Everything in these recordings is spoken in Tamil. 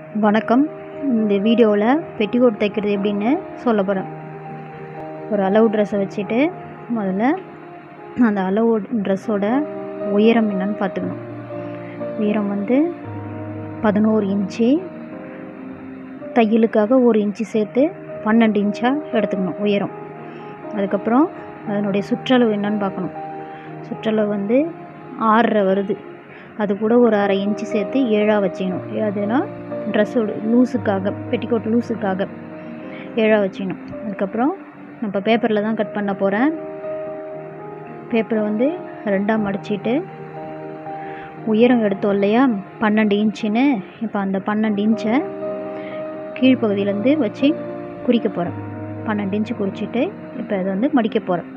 வணக்கம் இந்த வீடியோவில் பெட்டிக்கோட் தைக்கிறது எப்படின்னு சொல்ல போகிறேன் ஒரு அளவு ட்ரெஸ்ஸை வச்சுட்டு முதல்ல அந்த அளவு ட்ரெஸ்ஸோட உயரம் என்னன்னு பார்த்துக்கணும் உயரம் வந்து பதினோரு இன்ச்சு தையலுக்காக ஒரு இன்ச்சு சேர்த்து பன்னெண்டு இன்ச்சாக எடுத்துக்கணும் உயரம் அதுக்கப்புறம் அதனுடைய சுற்றளவு என்னன்னு பார்க்கணும் சுற்றளவு வந்து ஆறரை வருது அது கூட ஒரு அரை இன்ச்சு சேர்த்து ஏழாக வச்சுக்கணும் அதுனா ட்ரெஸ்ஸோட லூஸுக்காக பெட்டிக்கோட் லூஸுக்காக ஏழாக வச்சுக்கணும் அதுக்கப்புறம் நம்ம பேப்பரில் தான் கட் பண்ண போகிறேன் பேப்பரை வந்து ரெண்டாக மடிச்சிட்டு உயரம் எடுத்தோம் இல்லையா பன்னெண்டு இன்ச்சுன்னு இப்போ அந்த பன்னெண்டு இன்ச்சை கீழ்ப்பகுதியிலேருந்து வச்சு குறிக்க போகிறேன் பன்னெண்டு இன்ச்சு குறிச்சிட்டு இப்போ அதை வந்து மடிக்க போகிறேன்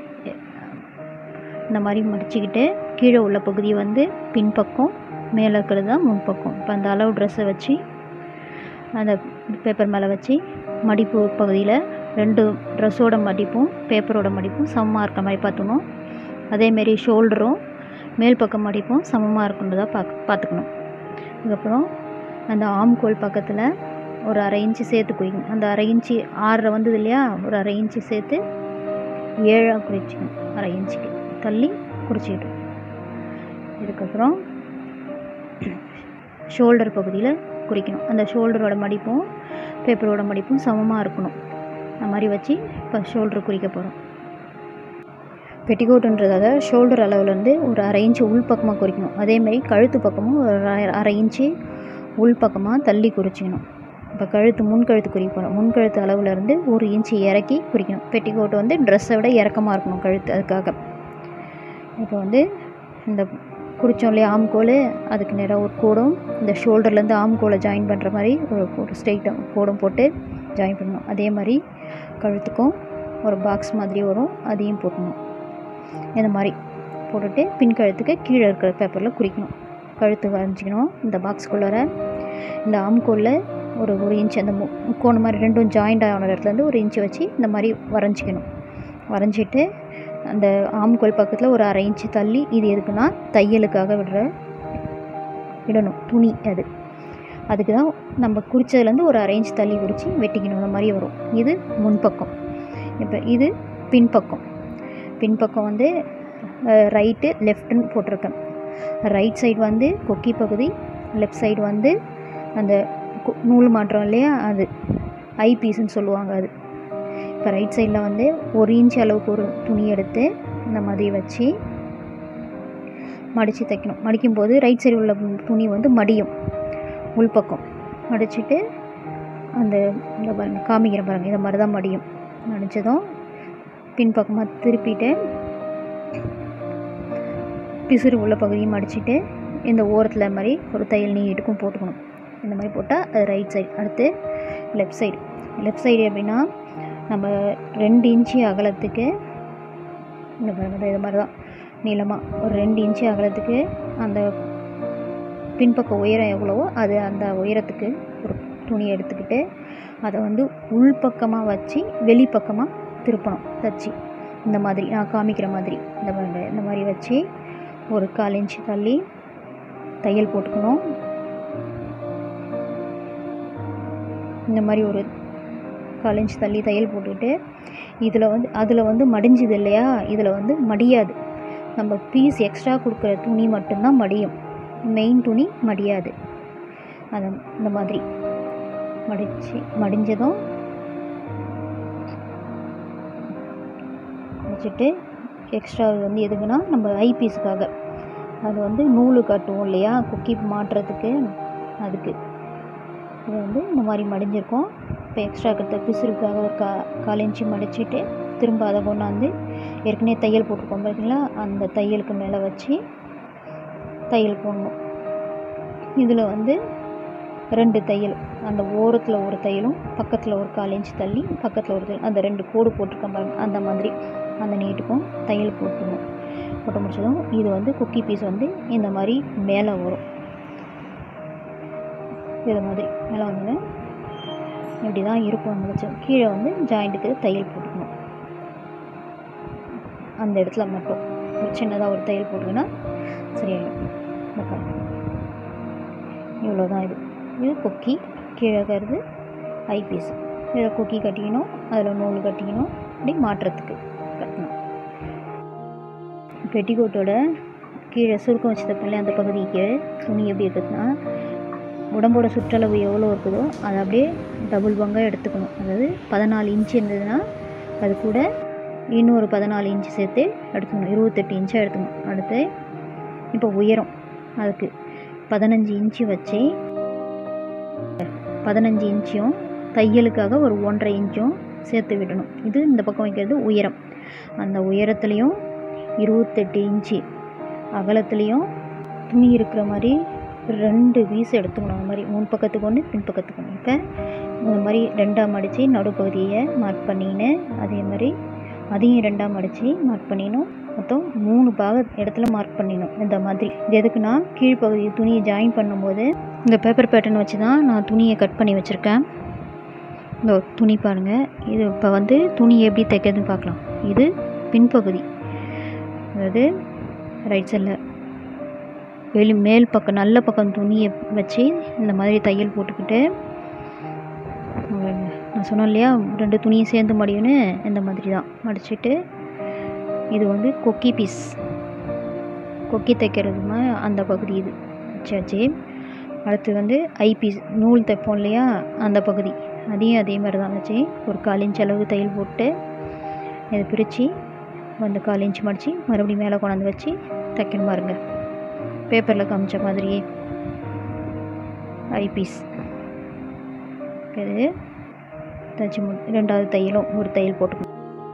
இந்த மாதிரி மடிச்சுக்கிட்டு கீழே உள்ள பகுதி வந்து பின்பக்கம் மேலே இருக்கிறது தான் முன்பக்கம் இப்போ அந்த அளவு ட்ரெஸ்ஸை வச்சு அந்த பேப்பர் மேலே வச்சு மடிப்பு பகுதியில் ரெண்டு ட்ரெஸ்ஸோட மடிப்பும் பேப்பரோட மடிப்பும் சமமாக இருக்க மாதிரி பார்த்துக்கணும் அதேமாரி ஷோல்டரும் மேல் பக்கம் மடிப்பும் சமமாக இருக்குன்றதை பார்க்க பார்த்துக்கணும் அதுக்கப்புறம் அந்த ஆம்கோல் பக்கத்தில் ஒரு அரை இன்ச்சு சேர்த்து குறிக்கணும் அந்த அரை இன்ச்சு ஆறரை வந்தது இல்லையா ஒரு அரை இன்ச்சு சேர்த்து ஏழாக குறிச்சிக்கணும் அரை இன்ச்சுக்கு தள்ளி குறிச்சிக்கிட்டோம் இதுக்கப்புறம் ஷோல்டர் பகுதியில் குறிக்கணும் அந்த ஷோல்டரோட மடிப்பும் பேப்பரோட மடிப்பும் சமமாக இருக்கணும் அந்த மாதிரி வச்சு இப்போ ஷோல்டர் குறிக்க போகிறோம் பெட்டிகோட்டுன்றதாக ஷோல்டர் அளவுலேருந்து ஒரு அரை இன்ச்சு உள் பக்கமாக குறிக்கணும் அதேமாரி கழுத்து பக்கமும் ஒரு அரை இன்ச்சு உள் பக்கமாக தள்ளி குறிச்சிக்கணும் இப்போ கழுத்து முன் கழுத்து குறிக்க போகிறோம் முன் கழுத்து அளவுலேருந்து ஒரு இன்ச்சு இறக்கி குறிக்கணும் பெட்டிக்கோட்டு வந்து ட்ரெஸ்ஸை விட இறக்கமாக இருக்கணும் கழுத்து அதுக்காக இப்போ வந்து இந்த குறித்தோம் இல்லையா ஆம்கோல் அதுக்கு நேராக ஒரு கோடும் இந்த ஷோல்டர்லேருந்து ஆம்கோலை ஜாயின் பண்ணுற மாதிரி ஒரு ஒரு ஸ்ட்ரெயிட்டாக கோடும் போட்டு ஜாயின் பண்ணணும் அதே மாதிரி கழுத்துக்கும் ஒரு பாக்ஸ் மாதிரி வரும் அதையும் போட்டணும் இந்த மாதிரி போட்டுட்டு பின் கழுத்துக்கு கீழே இருக்கிற பேப்பரில் குறிக்கணும் கழுத்து வரைஞ்சிக்கணும் இந்த பாக்ஸ்குள்ளார இந்த ஆம்கோலில் ஒரு ஒரு இன்ச் அந்த முக்கோண மாதிரி ரெண்டும் ஜாயிண்ட் ஆன இடத்துலேருந்து ஒரு இன்ச்சு வச்சு இந்த மாதிரி வரைஞ்சிக்கணும் வரைஞ்சிட்டு அந்த ஆம்கோல் பக்கத்தில் ஒரு அரை இன்ச்சு தள்ளி இது எதுக்குன்னா தையலுக்காக விடுற விடணும் துணி அது அதுக்கு தான் நம்ம குறித்ததுலேருந்து ஒரு அரை இன்ச் தள்ளி குறித்து வெட்டிக்கணும் இந்த மாதிரி வரும் இது முன்பக்கம் இப்போ இது பின்பக்கம் பின்பக்கம் வந்து ரைட்டு லெஃப்ட்டுன்னு போட்டிருக்கேன் ரைட் சைடு வந்து கொக்கி பகுதி லெஃப்ட் சைடு வந்து அந்த நூல் மாற்றம் இல்லையா அது ஐ பீஸுன்னு சொல்லுவாங்க அது இப்போ ரைட் சைடில் வந்து ஒரு இன்ச் அளவுக்கு ஒரு துணி எடுத்து இந்த மாதிரி வச்சு மடித்து தைக்கணும் மடிக்கும்போது ரைட் சைடு உள்ள துணி வந்து மடியும் உள்பக்கம் மடிச்சுட்டு அந்த இந்த பாருங்க காமிக்கிற பாருங்கள் இந்த மாதிரி தான் மடியும் மடித்ததும் பின்பக்கமாக திருப்பிட்டு பிசுறு உள்ள பகுதியை மடிச்சுட்டு இந்த ஓரத்தில் மாதிரி ஒரு தையல் நீட்டுக்கும் போட்டுக்கணும் இந்த மாதிரி போட்டால் அது ரைட் சைடு அடுத்து லெஃப்ட் சைடு லெஃப்ட் சைடு எப்படின்னா நம்ம ரெண்டு இன்ச்சு அகலத்துக்கு இந்த பாருங்கள் இது மாதிரி தான் நீளமாக ஒரு ரெண்டு இன்ச்சு அகலத்துக்கு அந்த பின்பக்க உயரம் எவ்வளவோ அது அந்த உயரத்துக்கு ஒரு துணி எடுத்துக்கிட்டு அதை வந்து உள்பக்கமாக வச்சு வெளிப்பக்கமாக திருப்பணும் தச்சு இந்த மாதிரி நான் காமிக்கிற மாதிரி இந்த பாருங்க இந்த மாதிரி வச்சு ஒரு கால் இன்ச்சு தள்ளி தையல் போட்டுக்கணும் இந்த மாதிரி ஒரு கால் இன்ச் தள்ளி தையல் போட்டுக்கிட்டு இதில் வந்து அதில் வந்து மடிஞ்சுது இல்லையா இதில் வந்து மடியாது நம்ம பீஸ் எக்ஸ்ட்ரா கொடுக்குற துணி மட்டும்தான் மடியும் மெயின் துணி மடியாது அதை இந்த மாதிரி மடித்து மடிஞ்சதும் வச்சுட்டு எக்ஸ்ட்ரா வந்து எதுக்குன்னா நம்ம ஐ பீஸுக்காக அது வந்து நூலு கட்டுவோம் இல்லையா குக்கி மாட்டுறதுக்கு அதுக்கு இது வந்து இந்த மாதிரி மடிஞ்சிருக்கோம் இப்போ எக்ஸ்ட்ரா இருக்கிற பிசுறுக்காக ஒரு கா கால் இன்ச்சு மடிச்சுட்டு திரும்ப அதை கொண்டாந்து ஏற்கனவே தையல் போட்டிருக்கோம் பார்த்தீங்களா அந்த தையலுக்கு மேலே வச்சு தையல் போடணும் இதில் வந்து ரெண்டு தையல் அந்த ஓரத்தில் ஒரு தையலும் பக்கத்தில் ஒரு கால் இன்ச் தள்ளி பக்கத்தில் ஒரு தையல் அந்த ரெண்டு கோடு போட்டிருக்கோம் பாருங்க அந்த மாதிரி அந்த நீட்டுக்கும் தையல் போட்டுக்கணும் போட்டு முடிச்சதும் இது வந்து குக்கி பீஸ் வந்து இந்த மாதிரி மேலே வரும் இது மாதிரி மேலே வந்து இப்படி தான் இருக்கும் நம்மளுக்கு கீழே வந்து ஜாயிண்ட்டுக்கு தையல் போட்டுக்கணும் அந்த இடத்துல மட்டும் ஒரு சின்னதாக ஒரு தையல் போட்டுக்கினா சரியாயிடும் இந்த பாருங்க இவ்வளோ தான் இது இது கொக்கி கீழே இருக்கிறது ஐபீஸ் இதை கொக்கி கட்டிக்கணும் அதில் நூல் கட்டிக்கணும் அப்படி மாட்டுறதுக்கு கட்டணும் பெட்டிக்கோட்டோட கீழே சுருக்கம் வச்சு தப்பில்ல அந்த பகுதிக்கு துணி எப்படி இருக்குதுன்னா உடம்போட சுற்றளவு எவ்வளோ இருக்குதோ அதை அப்படியே டபுள் பங்காக எடுத்துக்கணும் அதாவது பதினாலு இன்ச்சு இருந்ததுன்னா அது கூட இன்னொரு பதினாலு இன்ச்சு சேர்த்து எடுத்துக்கணும் இருபத்தெட்டு இன்ச்சாக எடுத்துக்கணும் அடுத்து இப்போ உயரம் அதுக்கு பதினஞ்சு இன்ச்சு வச்சு பதினஞ்சு இன்ச்சும் தையலுக்காக ஒரு ஒன்றரை இன்ச்சும் சேர்த்து விடணும் இது இந்த பக்கம் வைக்கிறது உயரம் அந்த உயரத்துலேயும் இருபத்தெட்டு இன்ச்சு அகலத்துலேயும் துணி இருக்கிற மாதிரி ரெண்டு பீஸ் எடுத்துக்கணும் அந்த மாதிரி முன் பக்கத்துக்கு ஒன்று பின் பக்கத்துக்கு ஒன்று இப்போ இந்த மாதிரி ரெண்டாக மடித்து நடுப்பகுதியை மார்க் பண்ணின்னு அதே மாதிரி அதையும் ரெண்டாக மடித்து மார்க் பண்ணிடணும் மொத்தம் மூணு பாக இடத்துல மார்க் பண்ணிடணும் இந்த மாதிரி இது எதுக்குன்னா கீழ்ப்பகுதி துணியை ஜாயின் பண்ணும்போது இந்த பேப்பர் பேட்டர்ன் வச்சு தான் நான் துணியை கட் பண்ணி வச்சுருக்கேன் இந்த துணி பாருங்கள் இது இப்போ வந்து துணி எப்படி தைக்கிறதுன்னு பார்க்கலாம் இது பின்பகுதி அதாவது ரைட் சைடில் வெளி மேல் பக்கம் நல்ல பக்கம் துணியை வச்சு இந்த மாதிரி தையல் போட்டுக்கிட்டு நான் சொன்னேன் இல்லையா ரெண்டு துணியும் சேர்ந்து மடியும்னு இந்த மாதிரி தான் மடிச்சுட்டு இது வந்து கொக்கி பீஸ் கொக்கி தைக்கிறதுமா அந்த பகுதி இது வச்சாச்சு அடுத்து வந்து ஐ பீஸ் நூல் தைப்போம் இல்லையா அந்த பகுதி அதையும் அதே மாதிரி தான் வச்சு ஒரு கால் இன்ச் அளவு தையல் போட்டு இதை பிரித்து வந்து கால் இன்ச் மடித்து மறுபடியும் மேலே கொண்டாந்து வச்சு தைக்கணும் பாருங்க பேப்பரில் காமிச்ச மாதிரியே ஐ பீஸ் இது தைச்சி மு ரெண்டாவது தையலும் ஒரு தையல் போட்டுக்கணும்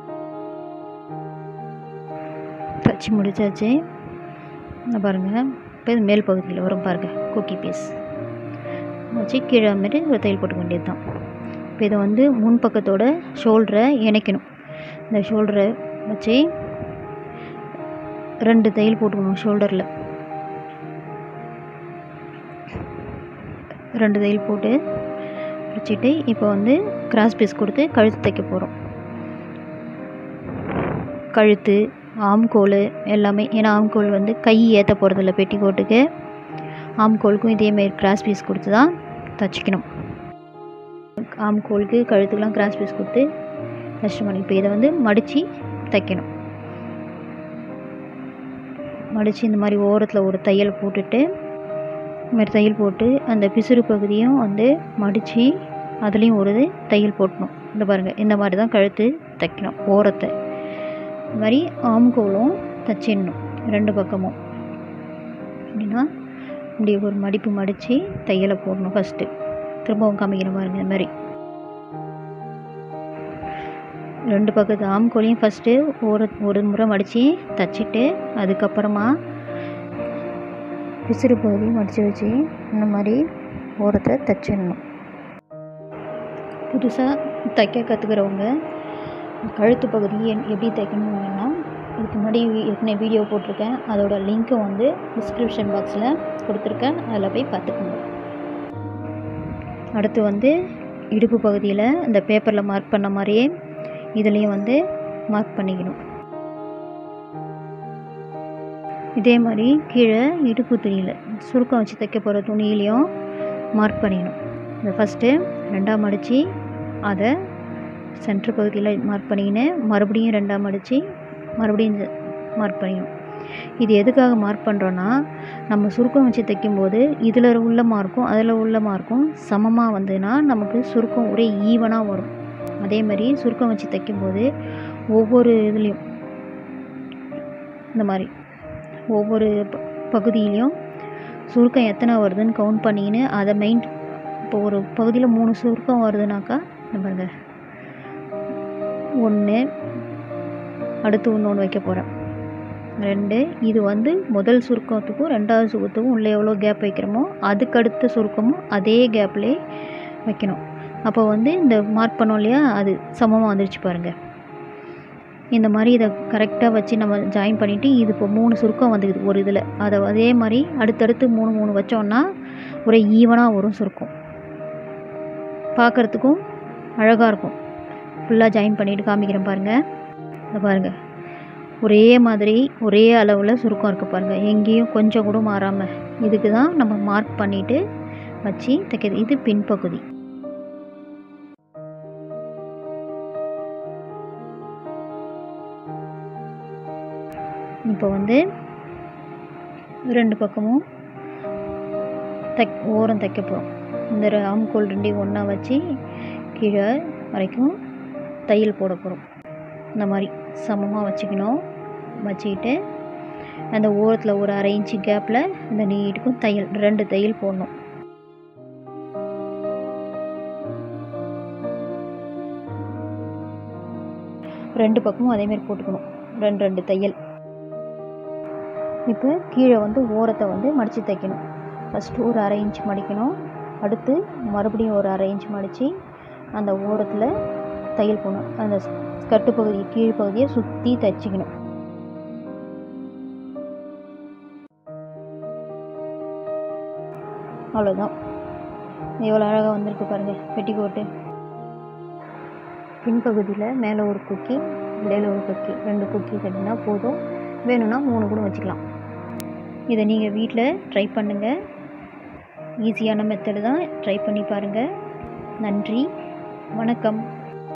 தைச்சி முடிச்சாச்சு இந்த பாருங்கள் இப்போ இது மேல் பகுதியில் வரும் பாருங்கள் குக்கி பீஸ் வச்சு கீழே மாரி ஒரு தையல் போட்டுக்க வேண்டியது தான் இப்போ இதை வந்து முன் பக்கத்தோட ஷோல்டரை இணைக்கணும் இந்த ஷோல்டரை வச்சு ரெண்டு தையல் போட்டுக்கணும் ஷோல்டரில் ரெண்டு தையல் போட்டு வச்சுட்டு இப்போ வந்து கிராஸ் பீஸ் கொடுத்து கழுத்து தைக்க போகிறோம் கழுத்து ஆம்கோல் எல்லாமே ஏன்னா ஆம்கோல் வந்து கை ஏற்ற போகிறதில்ல பெட்டிக்கோட்டுக்கு ஆம்கோலுக்கும் இதேமாரி கிராஸ் பீஸ் கொடுத்து தான் தச்சுக்கணும் ஆம்கோலுக்கு கழுத்துக்கெலாம் கிராஸ் பீஸ் கொடுத்து தச்சு பண்ணி இப்போ இதை வந்து மடித்து தைக்கணும் மடித்து இந்த மாதிரி ஓரத்தில் ஒரு தையல் போட்டுட்டு இந்த மாதிரி தையல் போட்டு அந்த பிசுறு பகுதியும் வந்து மடித்து அதுலேயும் ஒரு தையல் போட்டணும் இந்த பாருங்கள் இந்த மாதிரி தான் கழுத்து தைக்கணும் ஓரத்தை இந்த மாதிரி ஆம்கோலும் தைச்சிடணும் ரெண்டு பக்கமும் அப்படின்னா இப்படி ஒரு மடிப்பு மடித்து தையலை போடணும் ஃபஸ்ட்டு திரும்பவும் காமிக்கிற பாருங்க இந்த மாதிரி ரெண்டு பக்கத்து ஆம்கோலையும் ஃபஸ்ட்டு ஒரு ஒரு முறை மடித்து தைச்சிட்டு அதுக்கப்புறமா பிசிறு பகுதியும் மடித்து வச்சு இந்த மாதிரி ஓரத்தை தைச்சிடணும் புதுசாக தைக்க கற்றுக்கிறவங்க கழுத்து பகுதி என் எப்படி தைக்கணும்னா இதுக்கு முன்னாடி ஏற்கனவே வீடியோ போட்டிருக்கேன் அதோட லிங்க்கை வந்து டிஸ்கிரிப்ஷன் பாக்ஸில் கொடுத்துருக்கேன் அதில் போய் பார்த்துக்கோங்க அடுத்து வந்து இடுப்பு பகுதியில் இந்த பேப்பரில் மார்க் பண்ண மாதிரியே இதுலேயும் வந்து மார்க் பண்ணிக்கணும் இதே மாதிரி கீழே இடுப்பு துணியில் சுருக்கம் வச்சு தைக்க போகிற துணியிலையும் மார்க் பண்ணிக்கணும் இதை ஃபஸ்ட்டு ரெண்டாக மடித்து அதை சென்ட்ரு பகுதியில் மார்க் பண்ணிக்கின்னு மறுபடியும் ரெண்டாக மடித்து மறுபடியும் மார்க் பண்ணிக்கணும் இது எதுக்காக மார்க் பண்ணுறோன்னா நம்ம சுருக்கம் வச்சு தைக்கும்போது இதில் உள்ள மார்க்கும் அதில் உள்ள மார்க்கும் சமமாக வந்ததுன்னா நமக்கு சுருக்கம் ஒரே ஈவனாக வரும் அதே மாதிரி சுருக்கம் வச்சு தைக்கும்போது ஒவ்வொரு இதுலேயும் இந்த மாதிரி ஒவ்வொரு ப- பகுதியிலையும் சுருக்கம் எத்தனை வருதுன்னு கவுண்ட் பண்ணிக்கின்னு அதை மெயின் இப்போ ஒரு பகுதியில் மூணு சுருக்கம் வருதுனாக்கா இந்த பாருங்க ஒன்று அடுத்து ஒன்று ஒன்று வைக்க போகிறேன் ரெண்டு இது வந்து முதல் சுருக்கத்துக்கும் ரெண்டாவது சுருக்கத்துக்கும் உள்ளே எவ்வளோ கேப் வைக்கிறோமோ அதுக்கு அடுத்த சுருக்கமும் அதே கேப்லேயே வைக்கணும் அப்போ வந்து இந்த மார்க் பண்ணோம் இல்லையா அது சமமாக வந்துருச்சு பாருங்கள் இந்த மாதிரி இதை கரெக்டாக வச்சு நம்ம ஜாயின் பண்ணிவிட்டு இது இப்போ மூணு சுருக்கம் வந்துக்குது ஒரு இதில் அதை அதே மாதிரி அடுத்தடுத்து மூணு மூணு வச்சோன்னா ஒரே ஈவனாக வரும் சுருக்கம் பார்க்குறதுக்கும் அழகாக இருக்கும் ஃபுல்லாக ஜாயின் பண்ணிவிட்டு காமிக்கிறேன் பாருங்கள் இதை பாருங்கள் ஒரே மாதிரி ஒரே அளவில் சுருக்கம் இருக்குது பாருங்கள் எங்கேயும் கொஞ்சம் கூட மாறாமல் இதுக்கு தான் நம்ம மார்க் பண்ணிவிட்டு வச்சு தைக்கிறது இது பின்பகுதி இப்போ வந்து ரெண்டு பக்கமும் தைக் ஓரம் தைக்க போகிறோம் இந்த ரெ- ஆம்கோல் ரெண்டையும் ஒன்றா வச்சு கீழே வரைக்கும் தையல் போட போகிறோம் இந்த மாதிரி சமமாக வச்சுக்கணும் வச்சுக்கிட்டு அந்த ஓரத்தில் ஒரு அரை இன்ச்சு கேப்பில் இந்த நீட்டுக்கும் தையல் ரெண்டு தையல் போடணும் ரெண்டு பக்கமும் அதேமாரி போட்டுக்கணும் ரெண்டு ரெண்டு தையல் இப்போ கீழே வந்து ஓரத்தை வந்து மடித்து தைக்கணும் ஃபஸ்ட்டு ஒரு அரை இன்ச் மடிக்கணும் அடுத்து மறுபடியும் ஒரு அரை இன்ச் மடித்து அந்த ஓரத்தில் தையல் போடணும் அந்த கட்டு பகுதி கீழ் பகுதியை சுற்றி தைச்சிக்கணும் அவ்வளோதான் எவ்வளோ அழகாக வந்திருக்கு பாருங்கள் பெட்டிக்கோட்டு பின்பகுதியில் மேலே ஒரு குக்கி இடையில ஒரு குக்கி ரெண்டு குக்கி கட்டினா போதும் வேணும்னா மூணு கூட வச்சுக்கலாம் இதை நீங்கள் வீட்டில் ட்ரை பண்ணுங்கள் ஈஸியான மெத்தடு தான் ட்ரை பண்ணி பாருங்கள் நன்றி வணக்கம்